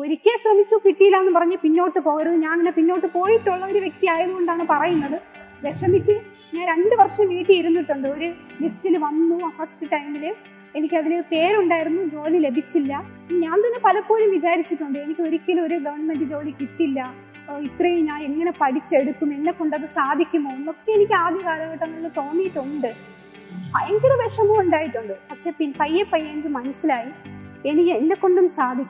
ഒരിക്കൽ ശ്രമിച്ചു കിട്ടിയില്ല എന്ന് പറഞ്ഞ് പിന്നോട്ട് പോകരുത് ഞാൻ അങ്ങനെ പിന്നോട്ട് പോയിട്ടുള്ള ഒരു വ്യക്തി ആയതുകൊണ്ടാണ് പറയുന്നത് വിഷമിച്ച് ഞാൻ രണ്ട് വർഷം വീട്ടിൽ ഇരുന്നിട്ടുണ്ട് ഒരു ലിസ്റ്റിൽ വന്നു ഫസ്റ്റ് ടൈമിൽ എനിക്കതിൽ പേരുണ്ടായിരുന്നു ജോലി ലഭിച്ചില്ല ഞാൻ തന്നെ പലപ്പോഴും വിചാരിച്ചിട്ടുണ്ട് എനിക്ക് ഒരിക്കലും ഒരു ഗവൺമെന്റ് ജോലി കിട്ടില്ല ഓ, ഇത്രയും ഞാൻ എങ്ങനെ പഠിച്ചെടുക്കും എന്നെ കൊണ്ടത് സാധിക്കുമോ എന്നൊക്കെ എനിക്ക് ആദ്യ കാലഘട്ടങ്ങളിൽ തോന്നിയിട്ടുണ്ട് ഭയങ്കര വിഷമം ഉണ്ടായിട്ടുണ്ട് പക്ഷെ പിന്നെ പയ്യെ പയ്യെ എനിക്ക് മനസ്സിലായി എനിക്ക് എന്നെ കൊണ്ടും സാധിക്കും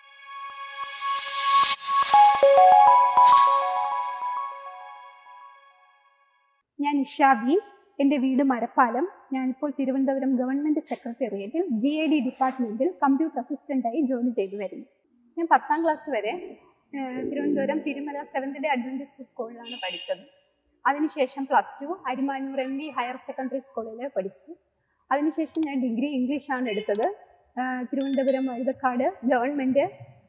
ഞാൻ ഇഷാബി എൻ്റെ വീട് മരപ്പാലം ഞാനിപ്പോൾ തിരുവനന്തപുരം ഗവൺമെൻറ് സെക്രട്ടേറിയറ്റിൽ ജി ഐ ഡി ഡിപ്പാർട്ട്മെൻറ്റിൽ കമ്പ്യൂട്ടർ അസിസ്റ്റൻ്റായി ജോലി ചെയ്തു വരുന്നു ഞാൻ പത്താം ക്ലാസ് വരെ ഏഹ്, Thiruvananthapuram Thirumala seventh day adventist സ്കൂളിലാണ് പഠിച്ചത് അതിനുശേഷം plus two Arimanoor M V higher secondary സ്കൂളിൽ പഠിച്ചു അതിനുശേഷം ഞാൻ ഡിഗ്രി ഇംഗ്ലീഷാണ് എടുത്തത് ഏഹ്, തിരുവനന്തപുരം വഴുതക്കാട് ഗവൺമെൻറ്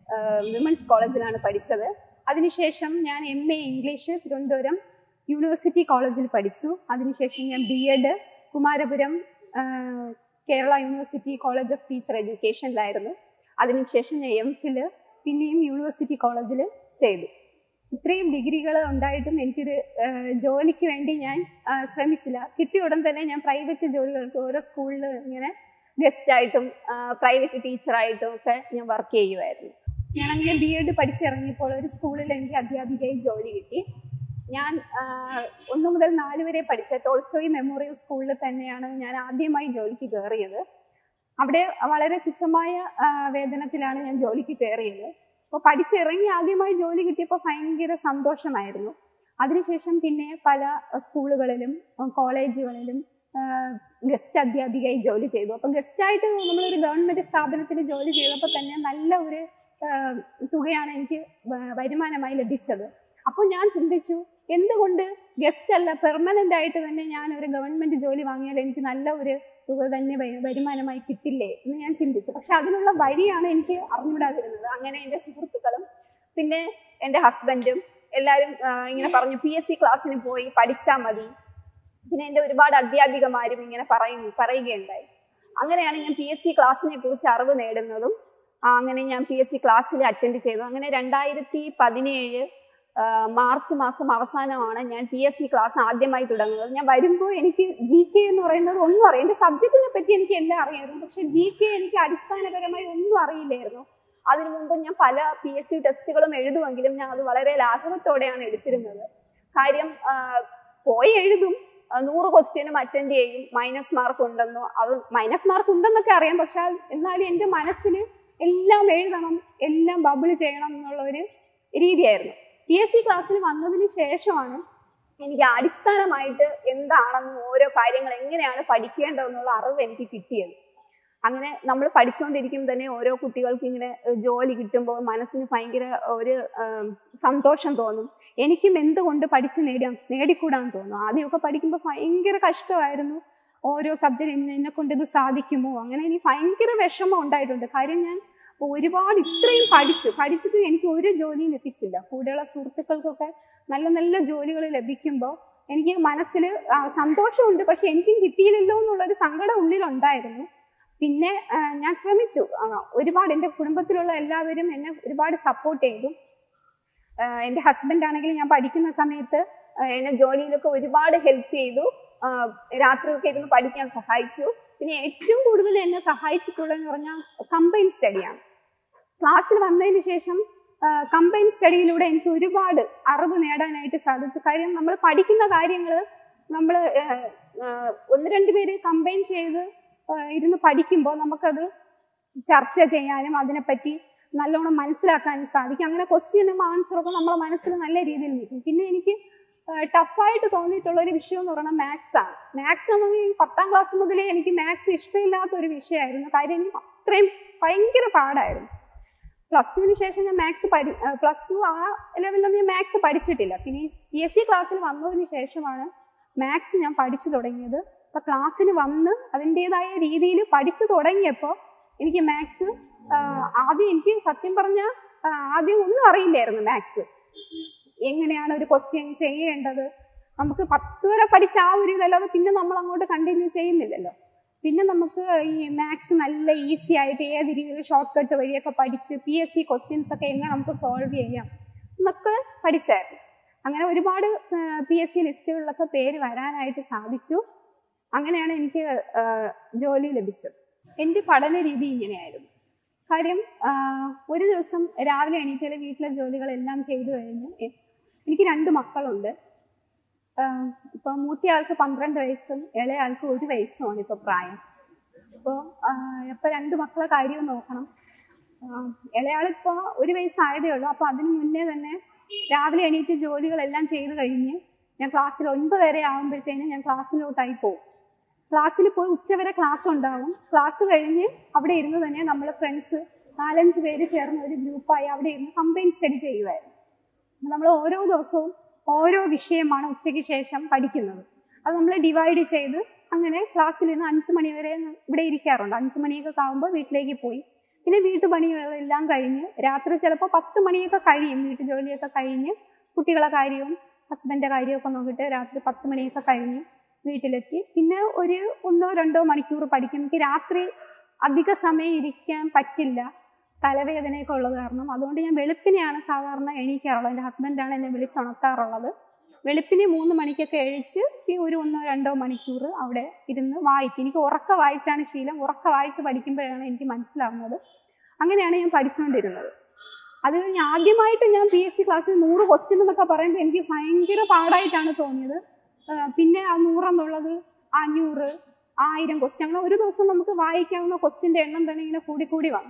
വിമൻസ് കോളേജിലാണ് പഠിച്ചത് അതിനുശേഷം ഞാൻ M A English Thiruvananthapuram university കോളേജിൽ പഠിച്ചു അതിനുശേഷം ഞാൻ ബി എഡ് കുമാരപുരം ആ, Kerala university college of teacher എഡ്യൂക്കേഷനിലായിരുന്നു അതിനുശേഷം ഞാൻ എം ഫില് പിന്നെയും യൂണിവേഴ്സിറ്റി കോളേജിൽ ചെയ്തു ഇത്രയും ഡിഗ്രികൾ ഉണ്ടായിട്ടും എനിക്കൊരു ആ, ജോലിക്ക് വേണ്ടി ഞാൻ ആ, ശ്രമിച്ചില്ല കിട്ടിയ ഉടൻ തന്നെ ഞാൻ പ്രൈവറ്റ് ജോലികൾക്ക് ഓരോ സ്കൂളിൽ ഇങ്ങനെ ഗസ്റ്റായിട്ടും പ്രൈവറ്റ് ടീച്ചറായിട്ടും ഒക്കെ ഞാൻ വർക്ക് ചെയ്യുമായിരുന്നു ഞാൻ അങ്ങനെ ബി എഡ് പഠിച്ചിറങ്ങിയപ്പോൾ ഒരു സ്കൂളിൽ എനിക്ക് അധ്യാപികയായി ജോലി കിട്ടി ഞാൻ ആ, ഒന്ന് മുതൽ നാല് വരെ പഠിച്ച ടോൾസ്റ്റോയി മെമ്മോറിയൽ സ്കൂളിൽ തന്നെയാണ് ഞാൻ ആദ്യമായി ജോലിക്ക് കയറിയത് അവിടെ വളരെ തുച്ഛമായ ആ, വേതനത്തിലാണ് ഞാൻ ജോലിക്ക് കയറിയത് അപ്പോൾ പഠിച്ചിറങ്ങി ആദ്യമായി ജോലി കിട്ടിയപ്പോൾ ഭയങ്കര സന്തോഷമായിരുന്നു അതിനുശേഷം പിന്നെ പല സ്കൂളുകളിലും ആ, കോളേജുകളിലും ഗസ്റ്റ് അധ്യാപികയായി ജോലി ചെയ്തു അപ്പം ഗസ്റ്റായിട്ട് നമ്മളൊരു ഗവൺമെൻറ് സ്ഥാപനത്തിൽ ജോലി ചെയ്തപ്പോൾ തന്നെ നല്ല ഒരു ആ, തുകയാണ് എനിക്ക് വ- വരുമാനമായി ലഭിച്ചത് അപ്പോൾ ഞാൻ ചിന്തിച്ചു എന്തുകൊണ്ട് ഗസ്റ്റ് അല്ല പെർമനന്റ് ആയിട്ട് തന്നെ ഞാൻ ഒരു ഗവൺമെന്റ് ജോലി വാങ്ങിയാൽ എനിക്ക് നല്ല ഒരു തുക തന്നെ വരു- വരുമാനമായി കിട്ടില്ലേ എന്ന് ഞാൻ ചിന്തിച്ചു പക്ഷെ അതിനുള്ള വഴിയാണ് എനിക്ക് അറിഞ്ഞുകൂടാതിരുന്നത് അങ്ങനെ എൻ്റെ സുഹൃത്തുക്കളും പിന്നെ എൻ്റെ ഹസ്ബൻഡും എല്ലാവരും ആ, ഇങ്ങനെ പറഞ്ഞു പി എസ് സി ക്ലാസ്സിന് പോയി പഠിച്ചാൽ മതി പിന്നെ എൻ്റെ ഒരുപാട് അധ്യാപികമാരും ഇങ്ങനെ പറയും പറയുകയുണ്ടായി അങ്ങനെയാണ് ഞാൻ പി എസ് സി ക്ലാസ്സിനെ കുറിച്ച് അറിവ് നേടുന്നതും ആ, അങ്ങനെ ഞാൻ പി എസ് സി ക്ലാസ്സിൽ അറ്റൻഡ് ചെയ്തു അങ്ങനെ രണ്ടായിരത്തി പതിനേഴ് മാർച്ച് മാസം അവസാനമാണ് ഞാൻ പി എസ് സി ക്ലാസ് ആദ്യമായി തുടങ്ങുന്നത് ഞാൻ വരുമ്പോൾ എനിക്ക് ജി കെ എന്ന് പറയുന്നത് ഒന്നും അറിയാം എൻ്റെ സബ്ജക്റ്റിനെ പറ്റി എനിക്ക് എല്ലാം അറിയായിരുന്നു പക്ഷെ ജി കെ എനിക്ക് അടിസ്ഥാനപരമായി ഒന്നും അറിയില്ലായിരുന്നു അതിനു മുമ്പ് ഞാൻ പല പി എസ് സി ടെസ്റ്റുകളും എഴുതുമെങ്കിലും ഞാൻ അത് വളരെ ലാഘവത്തോടെയാണ് എടുത്തിരുന്നത് കാര്യം ആ, പോയി എഴുതും ആ, നൂറ് ക്വസ്റ്റ്യനും അറ്റൻഡ് ചെയ്യും മൈനസ് മാർക്ക് ഉണ്ടെന്നോ അത് മൈനസ് മാർക്ക് ഉണ്ടെന്നൊക്കെ അറിയാം പക്ഷെ അത് എന്നാലും എൻ്റെ മനസ്സിൽ എല്ലാം എഴുതണം എല്ലാം ബബിൾ ചെയ്യണം എന്നുള്ള ഒരു രീതിയായിരുന്നു പി എസ് സി ക്ലാസ്സിൽ വന്നതിന് ശേഷമാണ് എനിക്ക് അടിസ്ഥാനമായിട്ട് എന്താണെന്ന് ഓരോ കാര്യങ്ങൾ എങ്ങനെയാണ് പഠിക്കേണ്ടതെന്നുള്ള അറിവ് എനിക്ക് കിട്ടിയത് അങ്ങനെ നമ്മൾ പഠിച്ചുകൊണ്ടിരിക്കുമ്പോൾ തന്നെ ഓരോ കുട്ടികൾക്ക് ഇങ്ങനെ ഏഹ്, ജോലി കിട്ടുമ്പോൾ മനസ്സിന് ഭയങ്കര ഒരു ആം, സന്തോഷം തോന്നും എനിക്കും എന്തുകൊണ്ട് പഠിച്ച് നേടാം നേടിക്കൂടാന്ന് തോന്നും ആദ്യമൊക്കെ പഠിക്കുമ്പോൾ ഭയങ്കര കഷ്ടമായിരുന്നു ഓരോ സബ്ജക്റ്റ് എന്നെ കൊണ്ട് ഇത് സാധിക്കുമോ അങ്ങനെ എനിക്ക് ഭയങ്കര വിഷമം ഉണ്ടായിട്ടുണ്ട് കാര്യം ഞാൻ ഒരുപാട് ഇത്രയും പഠിച്ചു പഠിച്ചിട്ട് എനിക്ക് ഒരു ജോലിയും ലഭിച്ചില്ല കൂടെയുള്ള സുഹൃത്തുക്കൾക്കൊക്കെ നല്ല നല്ല ജോലികൾ ലഭിക്കുമ്പോൾ എനിക്ക് മനസ്സിൽ ആ, സന്തോഷമുണ്ട് പക്ഷെ എനിക്കും കിട്ടിയില്ലല്ലോ എന്നുള്ളൊരു സങ്കടം ഉള്ളിലുണ്ടായിരുന്നു പിന്നെ ആ, ഞാൻ ശ്രമിച്ചു ആ, ഒരുപാട് എൻ്റെ കുടുംബത്തിലുള്ള എല്ലാവരും എന്നെ ഒരുപാട് സപ്പോർട്ട് ചെയ്തു ആ, എൻ്റെ ഹസ്ബൻഡ് ആണെങ്കിൽ ഞാൻ പഠിക്കുന്ന സമയത്ത് ആ, എന്നെ ജോലിയിലൊക്കെ ഒരുപാട് ഹെൽപ്പ് ചെയ്തു ആ, രാത്രിയൊക്കെ ഇരുന്ന് പഠിക്കാൻ സഹായിച്ചു പിന്നെ ഏറ്റവും കൂടുതൽ എന്നെ സഹായിച്ചിട്ടുള്ളതെന്ന് പറഞ്ഞാൽ കമ്പൈൻ സ്റ്റഡിയാണ് ക്ലാസ്സിൽ വന്നതിന് ശേഷം കമ്പൈൻ സ്റ്റഡിയിലൂടെ എനിക്ക് ഒരുപാട് അറിവ് നേടാനായിട്ട് സാധിച്ചു കാര്യം നമ്മൾ പഠിക്കുന്ന കാര്യങ്ങൾ നമ്മൾ ഒന്ന് രണ്ട് പേര് കമ്പൈൻ ചെയ്ത് ആ, ഇരുന്ന് പഠിക്കുമ്പോൾ നമുക്കത് ചർച്ച ചെയ്യാനും അതിനെപ്പറ്റി നല്ലോണം മനസ്സിലാക്കാനും സാധിക്കും അങ്ങനെ ക്വസ്റ്റ്യനും ആൻസറൊക്കെ നമ്മളെ മനസ്സിൽ നല്ല രീതിയിൽ നിൽക്കും പിന്നെ എനിക്ക് ടഫായിട്ട് തോന്നിയിട്ടുള്ള ഒരു വിഷയം എന്ന് പറയുന്നത് മാത്സ് ആണ് മാത്സ് എന്ന് പറഞ്ഞാൽ ഈ പത്താം ക്ലാസ് മുതലേ എനിക്ക് മാത്സ് ഇഷ്ടമില്ലാത്ത ഒരു വിഷയമായിരുന്നു കാര്യം എനിക്ക് അത്രയും ഭയങ്കര പാടായിരുന്നു പ്ലസ് ടുവിന് ശേഷം ഞാൻ മാത്സ് പഠി പ്ലസ് ടു ആ ലെവലിലൊന്നും ഞാൻ മാത്സ് പഠിച്ചിട്ടില്ല പിന്നെ ഈ പി എസ് സി ക്ലാസ്സിൽ വന്നതിന് ശേഷമാണ് മാത്സ് ഞാൻ പഠിച്ചു തുടങ്ങിയത് അപ്പോൾ ക്ലാസ്സിന് വന്ന് അതിൻ്റെതായ രീതിയിൽ പഠിച്ചു തുടങ്ങിയപ്പോൾ എനിക്ക് മാത്സ് ആദ്യം എനിക്ക് സത്യം പറഞ്ഞാൽ ആദ്യം ഒന്നും അറിയില്ലായിരുന്നു മാത്സ് എങ്ങനെയാണ് ഒരു ക്വസ്റ്റ്യൻ ചെയ്യേണ്ടത് നമുക്ക് പത്ത് വരെ പഠിച്ച ആ ഒരു ഇതല്ലാതെ പിന്നെ നമ്മൾ അങ്ങോട്ട് കണ്ടിന്യൂ ചെയ്യുന്നില്ലല്ലോ പിന്നെ നമുക്ക് ഈ മാത്സ് നല്ല ഈസി ആയിട്ട് ഏത് രീതിയിൽ ഷോർട്ട് കട്ട് വഴിയൊക്കെ പഠിച്ച് പി എസ് സി ക്വസ്റ്റ്യൻസ് ഒക്കെ എങ്ങനെ നമുക്ക് സോൾവ് ചെയ്യാം എന്നൊക്കെ പഠിച്ചായിരുന്നു അങ്ങനെ ഒരുപാട് പി എസ് സി ലിസ്റ്റുകളിലൊക്കെ പേര് വരാനായിട്ട് സാധിച്ചു അങ്ങനെയാണ് എനിക്ക് ആ, ജോലി ലഭിച്ചത് എൻ്റെ പഠന രീതി ഇങ്ങനെയായിരുന്നു കാര്യം ആ, ഒരു ദിവസം രാവിലെ എണീറ്റാൽ വീട്ടിലെ ജോലികളെല്ലാം ചെയ്തു കഴിഞ്ഞ് എ- എനിക്ക് രണ്ട് മക്കളുണ്ട് ആഹ് ഇപ്പൊ മൂത്ത ആൾക്ക് പന്ത്രണ്ട് വയസ്സും ഇളയ ആൾക്ക് ഒരു വയസ്സുമാണ് ഇപ്പൊ പ്രായം അപ്പോൾ ഇപ്പൊ രണ്ട് മക്കളെ കാര്യവും നോക്കണം ആഹ് ഇളയാളിപ്പോ ഒരു വയസ്സായതേ ഉള്ളൂ അപ്പൊ അതിന് മുന്നേ തന്നെ രാവിലെ എണീറ്റ് ജോലികളെല്ലാം ചെയ്ത് കഴിഞ്ഞ് ഞാൻ ക്ലാസ്സിൽ ഒൻപത് വരെ ആകുമ്പോഴത്തേനും ഞാൻ ക്ലാസ്സിലോട്ടായി പോകും ക്ലാസ്സിൽ പോയി ഉച്ചവരെ ക്ലാസ് ഉണ്ടാവും ക്ലാസ് കഴിഞ്ഞ് അവിടെ ഇരുന്ന് തന്നെ നമ്മൾ ഫ്രണ്ട്സ് നാലഞ്ച് പേര് ചേർന്ന് ഒരു ഗ്രൂപ്പായി അവിടെ ഇരുന്ന് കമ്പൈൻ സ്റ്റഡി ചെയ്യുമായിരുന്നു നമ്മൾ ഓരോ ദിവസവും ഓരോ വിഷയമാണ് ഉച്ചയ്ക്ക് ശേഷം പഠിക്കുന്നത് അത് നമ്മൾ ഡിവൈഡ് ചെയ്ത് അങ്ങനെ ക്ലാസ്സിൽ നിന്ന് അഞ്ച് മണി വരെ ഇവിടെ ഇരിക്കാറുണ്ട് അഞ്ച് മണിയൊക്കെ ആകുമ്പോൾ വീട്ടിലേക്ക് പോയി പിന്നെ വീട്ടുപണികളെല്ലാം കഴിഞ്ഞ് രാത്രി ചിലപ്പോൾ പത്ത് മണിയൊക്കെ കഴിയും വീട്ടു ജോലിയൊക്കെ കഴിഞ്ഞ് കുട്ടികളെ കാര്യവും ഹസ്ബൻഡിൻ്റെ കാര്യമൊക്കെ നോക്കിയിട്ട് രാത്രി പത്ത് മണിയൊക്കെ കഴിഞ്ഞ് വീട്ടിലെത്തി പിന്നെ ഒരു ഒന്നോ രണ്ടോ മണിക്കൂർ പഠിക്കും എനിക്ക് രാത്രി അധിക സമയം ഇരിക്കാൻ പറ്റില്ല തലവേദനയൊക്കെ ഉള്ളത് കാരണം അതുകൊണ്ട് ഞാൻ വെളുപ്പിനെയാണ് സാധാരണ എണീക്കാറുള്ളത് എൻ്റെ ഹസ്ബൻഡാണ് എന്നെ വിളിച്ചുണർത്താറുള്ളത് വെളുപ്പിനെ മൂന്ന് മണിക്കൊക്കെ എഴിച്ച് ഈ ഒരു ഒന്നോ രണ്ടോ മണിക്കൂർ അവിടെ ഇരുന്ന് വായിക്കും എനിക്ക് ഉറക്ക വായിച്ചാണ് ശീലം ഉറക്ക വായിച്ച് പഠിക്കുമ്പോഴാണ് എനിക്ക് മനസ്സിലാവുന്നത് അങ്ങനെയാണ് ഞാൻ പഠിച്ചുകൊണ്ടിരുന്നത് അത് കഴിഞ്ഞ് ആദ്യമായിട്ട് ഞാൻ പി എസ് സി ക്ലാസ്സിൽ നൂറ് ക്വസ്റ്റ്യൻ എന്നൊക്കെ പറയുമ്പോൾ എനിക്ക് ഭയങ്കര പാടായിട്ടാണ് തോന്നിയത് ആ, പിന്നെ ആ നൂറെന്നുള്ളത് അഞ്ഞൂറ് ആയിരം ക്വസ്റ്റ്യൻ അങ്ങനെ ഒരു ദിവസം നമുക്ക് വായിക്കാവുന്ന ക്വസ്റ്റ്യൻ്റെ എണ്ണം തന്നെ ഇങ്ങനെ കൂടിക്കൂടി വന്നു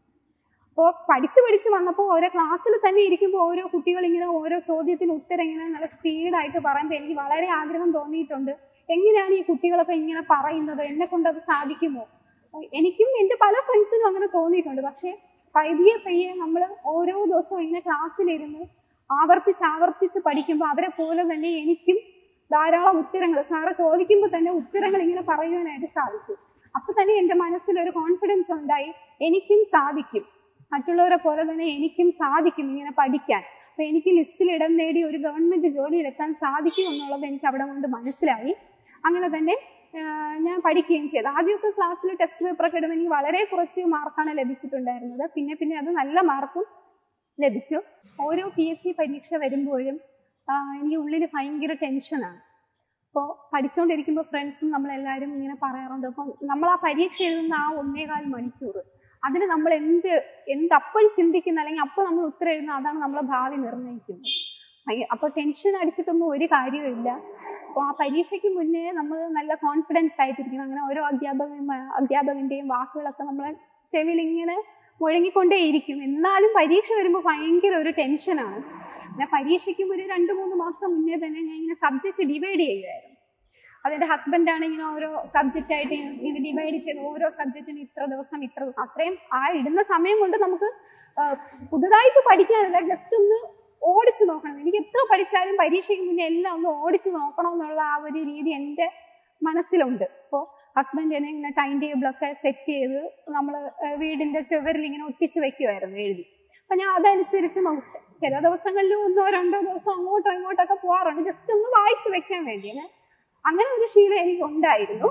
അപ്പോൾ പഠിച്ച് പഠിച്ച് വന്നപ്പോൾ ഓരോ ക്ലാസ്സിൽ തന്നെ ഇരിക്കുമ്പോൾ ഓരോ കുട്ടികൾ ഇങ്ങനെ ഓരോ ചോദ്യത്തിന് ഉത്തരം ഇങ്ങനെ നല്ല സ്പീഡായിട്ട് പറയുമ്പോൾ എനിക്ക് വളരെ ആഗ്രഹം തോന്നിയിട്ടുണ്ട് എങ്ങനെയാണ് ഈ കുട്ടികളൊക്കെ ഇങ്ങനെ പറയുന്നത് എന്നെ കൊണ്ട് അത് സാധിക്കുമോ എനിക്കും എൻ്റെ പല ഫ്രണ്ട്സിനും അങ്ങനെ തോന്നിയിട്ടുണ്ട് പക്ഷേ പയ്യെ പയ്യെ നമ്മൾ ഓരോ ദിവസവും ഇങ്ങനെ ക്ലാസ്സിലിരുന്ന് ആവർത്തിച്ച് ആവർത്തിച്ച് പഠിക്കുമ്പോൾ അവരെ പോലെ തന്നെ എനിക്കും ധാരാളം ഉത്തരങ്ങൾ സാറ് ചോദിക്കുമ്പോൾ തന്നെ ഉത്തരങ്ങൾ ഇങ്ങനെ പറയുവാനായിട്ട് സാധിച്ചു അപ്പൊ തന്നെ എൻ്റെ മനസ്സിലൊരു കോൺഫിഡൻസ് ഉണ്ടായി എനിക്കും സാധിക്കും മറ്റുള്ളവരെ പോലെ തന്നെ എനിക്കും സാധിക്കും ഇങ്ങനെ പഠിക്കാൻ അപ്പൊ എനിക്ക് ലിസ്റ്റിൽ ഇടം നേടി ഒരു ഗവൺമെന്റ് ജോലിയിലെത്താൻ സാധിക്കും എന്നുള്ളത് എനിക്ക് അവിടെ കൊണ്ട് മനസ്സിലായി അങ്ങനെ തന്നെ ആഹ് ഞാൻ പഠിക്കുകയും ചെയ്തു ആദ്യമൊക്കെ ക്ലാസ്സിൽ ടെസ്റ്റ് പേപ്പറൊക്കെ ഇടുമ്പോൾ എനിക്ക് വളരെ കുറച്ച് മാർക്കാണ് ലഭിച്ചിട്ടുണ്ടായിരുന്നത് പിന്നെ പിന്നെ അത് നല്ല മാർക്കും ലഭിച്ചു ഓരോ പി എസ് സി പരീക്ഷ വരുമ്പോഴും ആഹ് എനിക്ക് ഉള്ളിൽ ഭയങ്കര ടെൻഷനാണ് അപ്പോൾ പഠിച്ചുകൊണ്ടിരിക്കുമ്പോൾ ഫ്രണ്ട്സും നമ്മളെല്ലാവരും ഇങ്ങനെ പറയാറുണ്ട് അപ്പം നമ്മൾ ആ പരീക്ഷ എഴുതുന്ന ആ ഒന്നേകാൽ മണിക്കൂർ അതിന് നമ്മൾ എന്ത് എന്ത് അപ്പോൾ ചിന്തിക്കുന്ന അല്ലെങ്കിൽ അപ്പോൾ നമ്മൾ ഉത്തരം എഴുതുന്ന അതാണ് നമ്മളെ ഭാവി നിർണ്ണയിക്കുന്നത് ഭയ- അപ്പോൾ ടെൻഷൻ അടിച്ചിട്ടൊന്നും ഒരു കാര്യവുമില്ല അപ്പോൾ ആ പരീക്ഷയ്ക്ക് മുന്നേ നമ്മൾ നല്ല കോൺഫിഡൻസ് ആയിട്ടിരിക്കണം അങ്ങനെ ഓരോ അധ്യാപകൻ അധ്യാപകന്റെയും വാക്കുകളൊക്കെ നമ്മളെ ചെവിയിൽ ഇങ്ങനെ മുഴങ്ങിക്കൊണ്ടേയിരിക്കും എന്നാലും പരീക്ഷ വരുമ്പോൾ ഭയങ്കര ഒരു ടെൻഷനാണ് പിന്നെ പരീക്ഷയ്ക്ക് ഒരു രണ്ട് മൂന്ന് മാസം മുന്നേ തന്നെ ഞാൻ ഇങ്ങനെ സബ്ജക്റ്റ് ഡിവൈഡ് ചെയ്യുമായിരുന്നു അതെൻ്റെ ഹസ്ബൻഡാണ് ഇങ്ങനെ ഓരോ സബ്ജക്റ്റ് ആയിട്ട് ഇങ്ങനെ ഡിവൈഡ് ചെയ്ത് ഓരോ സബ്ജക്റ്റിന് ഇത്ര ദിവസം ഇത്ര ദിവസം അത്രയും ആ ഇടുന്ന സമയം കൊണ്ട് നമുക്ക് ആ, പുതുതായിട്ട് പഠിക്കാനല്ല ജസ്റ്റ് ഒന്ന് ഓടിച്ചു നോക്കണം എനിക്ക് എത്ര പഠിച്ചാലും പരീക്ഷയ്ക്ക് മുന്നേ എല്ലാം ഒന്ന് ഓടിച്ചു നോക്കണം എന്നുള്ള ആ ഒരു രീതി എൻ്റെ മനസ്സിലുണ്ട് അപ്പോൾ ഹസ്ബൻഡ് എന്നെ ഇങ്ങനെ ടൈം ടേബിളൊക്കെ സെറ്റ് ചെയ്ത് നമ്മൾ വീടിൻ്റെ ചുവരിൽ ഇങ്ങനെ ഒട്ടിച്ച് വെക്കുമായിരുന്നു എഴുതി അപ്പം ഞാൻ അതനുസരിച്ച് നോക്കി ചില ദിവസങ്ങളിൽ ഒന്നോ രണ്ടോ ദിവസം അങ്ങോട്ടോ ഇങ്ങോട്ടൊക്കെ പോകാറുണ്ട് ജസ്റ്റ് ഒന്ന് വായിച്ച് വെക്കാൻ വേണ്ടി അങ്ങനെ അങ്ങനെ ഒരു ശീലം എനിക്ക് ഉണ്ടായിരുന്നു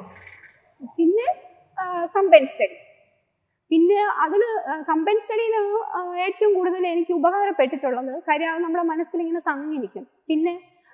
പിന്നെ കമ്പൈൻ സ്റ്റഡി പിന്നെ അതിൽ കമ്പൈൻ സ്റ്റഡിയിൽ ഏറ്റവും കൂടുതൽ എനിക്ക് ഉപകാരപ്പെട്ടിട്ടുള്ളത് കാര്യം അത് നമ്മുടെ മനസ്സിൽ ഇങ്ങനെ തങ്ങി നിൽക്കും പിന്നെ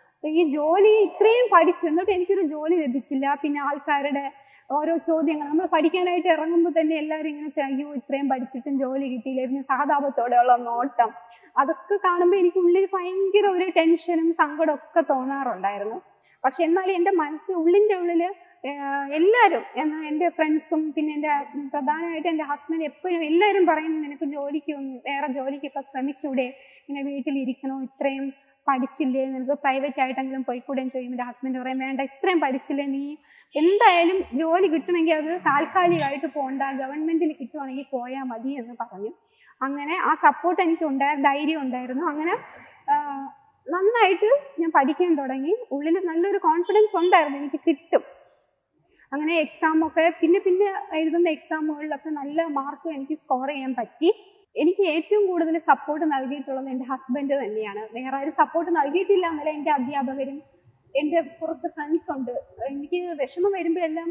ഈ ജോലി ഇത്രയും പഠിച്ചു എന്നിട്ട് എനിക്കൊരു ജോലി ലഭിച്ചില്ല പിന്നെ ആൾക്കാരുടെ ഓരോ ചോദ്യങ്ങൾ നമ്മൾ പഠിക്കാനായിട്ട് ഇറങ്ങുമ്പോൾ തന്നെ എല്ലാവരും ഇങ്ങനെ ചെയ്യോ ഇത്രയും പഠിച്ചിട്ടും ജോലി കിട്ടിയില്ല പിന്നെ സഹതാപത്തോടെയുള്ള നോട്ടം അതൊക്കെ കാണുമ്പോൾ എനിക്ക് ഉള്ളിൽ ഭയങ്കര ഒരു ടെൻഷനും സങ്കടവും ഒക്കെ തോന്നാറുണ്ടായിരുന്നു പക്ഷെ എന്നാലും എൻ്റെ മനസ്സ് ഉള്ളിൻ്റെ ഉള്ളിൽ എല്ലാവരും എന്നാൽ എൻ്റെ ഫ്രണ്ട്സും പിന്നെ എൻ്റെ പ്രധാനമായിട്ട് എൻ്റെ ഹസ്ബൻഡ് എപ്പോഴും എല്ലാവരും പറയും നിനക്ക് ജോലിക്ക് ഒന്ന് വേറെ ജോലിക്കൊക്കെ ശ്രമിച്ചൂടെ ഇങ്ങനെ വീട്ടിലിരിക്കണോ ഇത്രയും പഠിച്ചില്ലേ നിനക്ക് പ്രൈവറ്റ് ആയിട്ടെങ്കിലും പോയിക്കൂടെയും ചെയ്യും എൻ്റെ ഹസ്ബൻഡ് പറയും വേണ്ട ഇത്രയും പഠിച്ചില്ലേ നീ എന്തായാലും ജോലി കിട്ടണമെങ്കിൽ അത് താൽക്കാലികമായിട്ട് പോകണ്ട ഗവൺമെൻറ്റിൽ കിട്ടുവാണെങ്കിൽ പോയാൽ മതി എന്ന് പറഞ്ഞു അങ്ങനെ ആ സപ്പോർട്ട് എനിക്ക് ഉണ്ടായ ധൈര്യം ഉണ്ടായിരുന്നു അങ്ങനെ ആ, നന്നായിട്ട് ഞാൻ പഠിക്കാൻ തുടങ്ങി ഉള്ളിൽ നല്ലൊരു കോൺഫിഡൻസ് ഉണ്ടായിരുന്നു എനിക്ക് കിട്ടും അങ്ങനെ എക്സാമൊക്കെ പിന്നെ പിന്നെ എഴുതുന്ന എക്സാമുകളിലൊക്കെ നല്ല മാർക്ക് എനിക്ക് സ്കോർ ചെയ്യാൻ പറ്റി എനിക്ക് ഏറ്റവും കൂടുതൽ സപ്പോർട്ട് നൽകിയിട്ടുള്ളത് എൻ്റെ ഹസ്ബൻഡ് തന്നെയാണ് വേറെ ആരും സപ്പോർട്ട് നൽകിയിട്ടില്ല എന്നല്ല എൻ്റെ അധ്യാപകരും എൻ്റെ കുറച്ച് ഫ്രണ്ട്സ് ഉണ്ട് എനിക്ക് വിഷമം വരുമ്പോഴെല്ലാം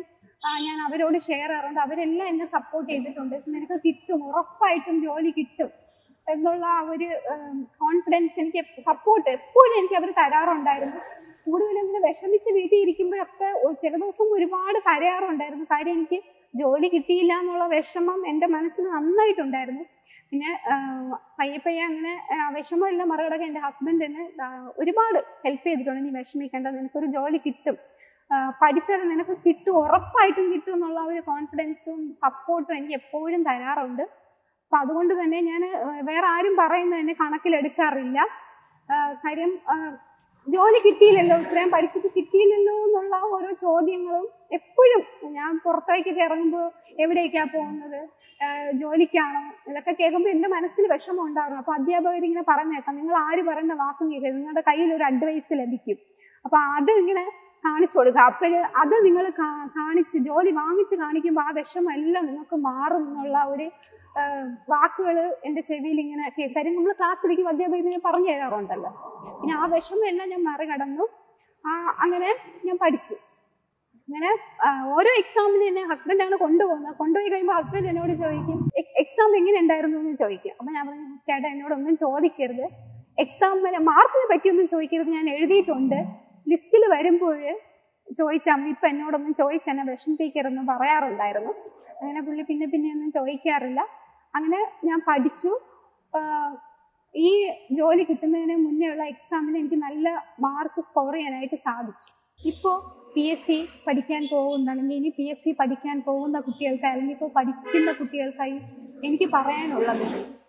ആ, ഞാൻ അവരോട് ഷെയർ ചെയ്യാറുണ്ട് അവരെല്ലാം എന്നെ സപ്പോർട്ട് ചെയ്തിട്ടുണ്ട് നിനക്ക് കിട്ടും ഉറപ്പായിട്ടും ജോലി കിട്ടും എന്നുള്ള ആ ഒരു കോൺഫിഡൻസ് എനിക്ക് സപ്പോർട്ട് എപ്പോഴും എനിക്ക് അവർ തരാറുണ്ടായിരുന്നു കൂടുതലും ഇങ്ങനെ വിഷമിച്ച് വീട്ടിൽ ഇരിക്കുമ്പോഴൊക്കെ ഒ- ചില ദിവസം ഒരുപാട് കരയാറുണ്ടായിരുന്നു കാര്യം എനിക്ക് ജോലി കിട്ടിയില്ല എന്നുള്ള വിഷമം എൻ്റെ മനസ്സിൽ നന്നായിട്ടുണ്ടായിരുന്നു പിന്നെ ആ, പയ്യെ പയ്യെ അങ്ങനെ ആ, വിഷമമെല്ലാം മറികടക്കാൻ എൻ്റെ ഹസ്ബൻഡ് എന്നെ ആ, ഒരുപാട് ഹെൽപ്പ് ചെയ്തിട്ടുണ്ട് നീ വിഷമിക്കേണ്ട നിനക്കൊരു ജോലി കിട്ടും ആ, പഠിച്ചാൽ നിനക്ക് കിട്ടും ഉറപ്പായിട്ടും കിട്ടും എന്നുള്ള ആ ഒരു കോൺഫിഡൻസും സപ്പോർട്ടും എനിക്ക് എപ്പോഴും തരാറുണ്ട് അപ്പം അതുകൊണ്ട് തന്നെ ഞാൻ വേറെ ആരും പറയുന്നത് എന്നെ കണക്കിലെടുക്കാറില്ല ആ, കാര്യം ആ, ജോലി കിട്ടിയില്ലല്ലോ ഇത്രയും പഠിച്ചിട്ട് കിട്ടിയില്ലല്ലോ എന്നുള്ള ഓരോ ചോദ്യങ്ങളും എപ്പോഴും ഞാൻ പുറത്തേക്കൊക്കെ ഇറങ്ങുമ്പോൾ എവിടേക്കാ പോകുന്നത് ആ, ജോലിക്കാണോ ഇതൊക്കെ കേൾക്കുമ്പോൾ എൻ്റെ മനസ്സിൽ വിഷമം ഉണ്ടാകും അപ്പോൾ അധ്യാപകർ ഇങ്ങനെ പറഞ്ഞേക്കാം നിങ്ങൾ ആര് പറയുന്ന വാക്കും കേൾക്കരുത് നിങ്ങളുടെ കയ്യിൽ ഒരു അഡ്വൈസ് ലഭിക്കും അപ്പോൾ അത് ഇങ്ങനെ കാണിച്ചു കൊടുക്കുക അപ്പോൾ അത് നിങ്ങൾ കാണിച്ച് ജോലി വാങ്ങിച്ച് കാണിക്കുമ്പോൾ ആ വിഷമം എല്ലാം നിങ്ങൾക്ക് മാറും എന്നുള്ള ഒരു വാക്കുകൾ എൻ്റെ ചെവിയിൽ ഇങ്ങനെ കേൾക്കും കാര്യം നമ്മൾ ക്ലാസ്സിലേക്ക് അധ്യാപകർ ഇങ്ങനെ പറഞ്ഞു തരാറുണ്ടല്ലോ പിന്നെ ആ വിഷമം എല്ലാം ഞാൻ മറികടന്നു ആ അങ്ങനെ ഞാൻ പഠിച്ചു അങ്ങനെ ആ, ഓരോ എക്സാമിന് എന്നെ ഹസ്ബൻഡാണ് കൊണ്ടുപോകുന്നത് കൊണ്ടുപോയി കഴിയുമ്പോൾ ഹസ്ബൻഡ് എന്നോട് ചോദിക്കും എക്സാം എങ്ങനെ ഉണ്ടായിരുന്നു എന്ന് ചോദിക്കും അപ്പം ഞാൻ പറഞ്ഞു ചേട്ടാ എന്നോടൊന്നും ചോദിക്കരുത് എക്സാമിന് മാർക്കിനെ പറ്റിയൊന്നും ചോദിക്കരുത് ഞാൻ എഴുതിയിട്ടുണ്ട് ലിസ്റ്റിൽ വരുമ്പോൾ ചോദിച്ചാൽ അമ്മ ഇപ്പം എന്നോടൊന്നും ചോദിച്ചെന്നെ വിഷമിപ്പിക്കരുതെന്ന് പറയാറുണ്ടായിരുന്നു അങ്ങനെ പുള്ളി പിന്നെ പിന്നെ ഒന്നും ചോദിക്കാറില്ല അങ്ങനെ ഞാൻ പഠിച്ചു ആ, ഈ ജോലി കിട്ടുന്നതിന് മുന്നേ ഉള്ള എക്സാമിന് എനിക്ക് നല്ല മാർക്ക് സ്കോർ ചെയ്യാനായിട്ട് സാധിച്ചു ഇപ്പോൾ പി എസ് സി പഠിക്കാൻ പോകുന്ന അല്ലെങ്കിൽ ഇനി പി എസ് സി പഠിക്കാൻ പോകുന്ന കുട്ടികൾക്ക് അല്ലെങ്കിൽ ഇപ്പോൾ പഠിക്കുന്ന കുട്ടികൾക്കായി എനിക്ക് പറയാനുള്ളത്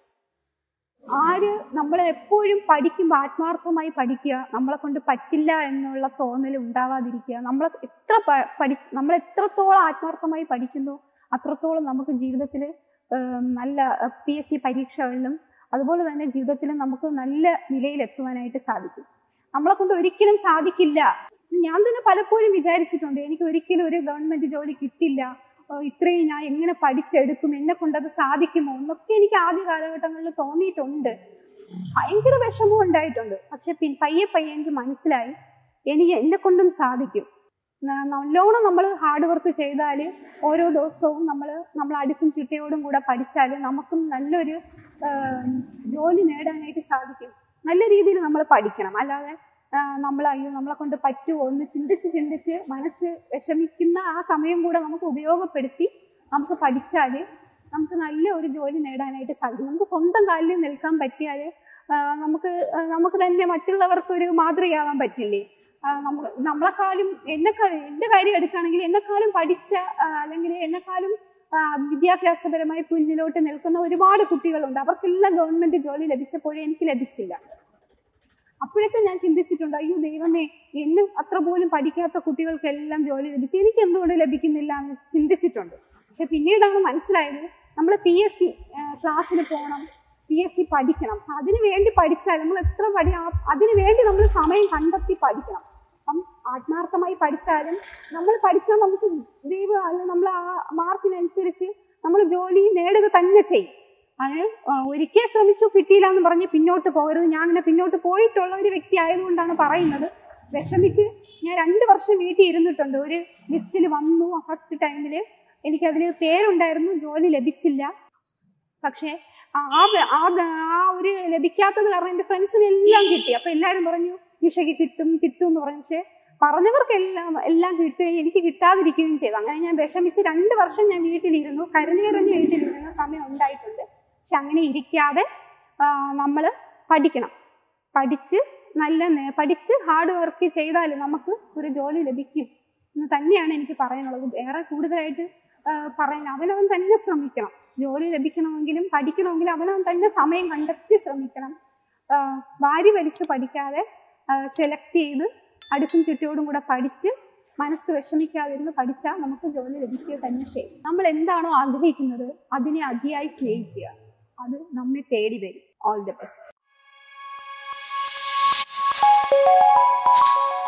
ആര് നമ്മൾ എപ്പോഴും പഠിക്കുമ്പോൾ ആത്മാർത്ഥമായി പഠിക്കുക നമ്മളെ കൊണ്ട് പറ്റില്ല എന്നുള്ള തോന്നൽ ഉണ്ടാവാതിരിക്കുക നമ്മൾ എത്ര പ- പഠി നമ്മൾ എത്രത്തോളം ആത്മാർത്ഥമായി പഠിക്കുന്നു അത്രത്തോളം നമുക്ക് ജീവിതത്തിൽ നല്ല പി എസ് സി പരീക്ഷകളിലും അതുപോലെ തന്നെ ജീവിതത്തിലും നമുക്ക് നല്ല നിലയിലെത്തുവാനായിട്ട് സാധിക്കും നമ്മളെ കൊണ്ട് ഒരിക്കലും സാധിക്കില്ല ഞാൻ തന്നെ പലപ്പോഴും വിചാരിച്ചിട്ടുണ്ട് എനിക്ക് ഒരിക്കലും ഒരു ഗവൺമെന്റ് ജോലി കിട്ടില്ല ഓ, ഇത്രയും ഞാൻ എങ്ങനെ പഠിച്ചെടുക്കും എന്നെ കൊണ്ട് അത് സാധിക്കുമോ എന്നൊക്കെ എനിക്ക് ആദ്യ കാലഘട്ടങ്ങളിൽ തോന്നിയിട്ടുണ്ട് ഭയങ്കര വിഷമം ഉണ്ടായിട്ടുണ്ട് പക്ഷെ പിൻ പയ്യെ പയ്യെ എനിക്ക് മനസ്സിലായി എനിക്ക് എന്നെ കൊണ്ടും സാധിക്കും ന- നല്ലോണം നമ്മൾ ഹാർഡ് വർക്ക് ചെയ്താൽ ഓരോ ദിവസവും നമ്മൾ നമ്മൾ അടുക്കും ചിട്ടയോടും കൂടെ പഠിച്ചാൽ നമുക്കും നല്ലൊരു ആ, ജോലി നേടാനായിട്ട് സാധിക്കും നല്ല രീതിയിൽ നമ്മൾ പഠിക്കണം അല്ലാതെ ആ, നമ്മൾ അയ്യോ നമ്മളെ കൊണ്ട് പറ്റുമോ എന്ന് ചിന്തിച്ച് ചിന്തിച്ച് മനസ്സ് വിഷമിക്കുന്ന ആ സമയം കൂടെ നമുക്ക് ഉപയോഗപ്പെടുത്തി നമുക്ക് പഠിച്ചാൽ നമുക്ക് നല്ല ഒരു ജോലി നേടാനായിട്ട് സാധിക്കും നമുക്ക് സ്വന്തം കാലിൽ നിൽക്കാൻ പറ്റിയാൽ ആ, നമുക്ക് ആ, നമുക്ക് തന്നെ മറ്റുള്ളവർക്ക് ഒരു മാതൃകയാവാൻ പറ്റില്ലേ ആ, നമ്മ നമ്മളെക്കാളും എന്നെക്കാളും എൻ്റെ കാര്യം എടുക്കുകയാണെങ്കിൽ എന്നെക്കാളും പഠിച്ച ആ, അല്ലെങ്കിൽ എന്നെക്കാളും ആ, വിദ്യാഭ്യാസപരമായി മുന്നിലോട്ട് നിൽക്കുന്ന ഒരുപാട് കുട്ടികളുണ്ട് അവർക്കെല്ലാം ഗവൺമെന്റ് ജോലി ലഭിച്ചപ്പോഴേ എനിക്ക് ലഭിച്ചില്ല അപ്പോഴൊക്കെ ഞാൻ ചിന്തിച്ചിട്ടുണ്ട് അയ്യോ ദൈവമേ എന്നെ അത്ര പോലും പഠിക്കാത്ത കുട്ടികൾക്കെല്ലാം ജോലി ലഭിച്ചു എനിക്ക് എന്തുകൊണ്ട് ലഭിക്കുന്നില്ല എന്ന് ചിന്തിച്ചിട്ടുണ്ട് പക്ഷെ പിന്നീടാണ് മനസ്സിലായത് നമ്മൾ പി എസ് സി ക്ലാസ്സിന് പോകണം പി എസ് സി പഠിക്കണം അതിന് വേണ്ടി പഠിച്ചാൽ നമ്മൾ എത്ര പഠി ആ- അതിന് വേണ്ടി നമ്മൾ സമയം കണ്ടെത്തി പഠിക്കണം അപ്പം ആത്മാർത്ഥമായി പഠിച്ചാലും നമ്മൾ പഠിച്ചാൽ നമുക്ക് ദൈവം അല്ലെങ്കിൽ നമ്മൾ ആ മാർക്കിനനുസരിച്ച് നമ്മൾ ജോലി നേടുക തന്നെ ചെയ്യും അതിന് ഒരിക്കൽ ശ്രമിച്ചു കിട്ടിയില്ല എന്ന് പറഞ്ഞ് പിന്നോട്ട് പോകരുത് ഞാൻ അങ്ങനെ പിന്നോട്ട് പോയിട്ടുള്ള ഒരു വ്യക്തി ആയതുകൊണ്ടാണ് പറയുന്നത് വിഷമിച്ച് ഞാൻ രണ്ട് വർഷം വീട്ടിൽ ഇരുന്നിട്ടുണ്ട് ഒരു ലിസ്റ്റിൽ വന്നു ഫസ്റ്റ് ടൈമിൽ എനിക്കതിൽ പേരുണ്ടായിരുന്നു ജോലി ലഭിച്ചില്ല പക്ഷേ ആ- ആ വ- ആ ദ- ആ ഒരു ലഭിക്കാത്തത് കാരണം എൻ്റെ ഫ്രണ്ട്സിനെല്ലാം കിട്ടി അപ്പം എല്ലാവരും പറഞ്ഞു നിഷയ്ക്ക് കിട്ടും കിട്ടും എന്ന് പറഞ്ഞു പക്ഷേ പറഞ്ഞവർക്കെല്ലാം എല്ലാം കിട്ടുകയും എനിക്ക് കിട്ടാതിരിക്കുകയും ചെയ്തു അങ്ങനെ ഞാൻ വിഷമിച്ച് രണ്ട് വർഷം ഞാൻ വീട്ടിലിരുന്നു കരഞ്ഞു കരഞ്ഞ് വീട്ടിലിരുന്ന സമയം ഉണ്ടായിട്ടുണ്ട് പക്ഷെ അങ്ങനെ ഇരിക്കാതെ നമ്മൾ പഠിക്കണം പഠിച്ച് നല്ല നേ- പഠിച്ച് ഹാർഡ് വർക്ക് ചെയ്താൽ നമുക്ക് ഒരു ജോലി ലഭിക്കും എന്ന് തന്നെയാണ് എനിക്ക് പറയാനുള്ളത് വേറെ കൂടുതലായിട്ട് ആ, പറയാൻ അവനവൻ തന്നെ ശ്രമിക്കണം ജോലി ലഭിക്കണമെങ്കിലും പഠിക്കണമെങ്കിലും അവനവൻ തന്നെ സമയം കണ്ടെത്തി ശ്രമിക്കണം ആ, വാരി വലിച്ച് പഠിക്കാതെ സെലക്ട് ചെയ്ത് അടുക്കും ചുറ്റിയോടും കൂടെ പഠിച്ച് മനസ്സ് വിഷമിക്കാതിരുന്ന് പഠിച്ചാൽ നമുക്ക് ജോലി ലഭിക്കുക തന്നെ ചെയ്യും നമ്മൾ എന്താണോ ആഗ്രഹിക്കുന്നത് അതിനെ അതിയായി സ്നേഹിക്കുക അത് നമ്മെ തേടി വരും ഓൾ ദി ബെസ്റ്റ്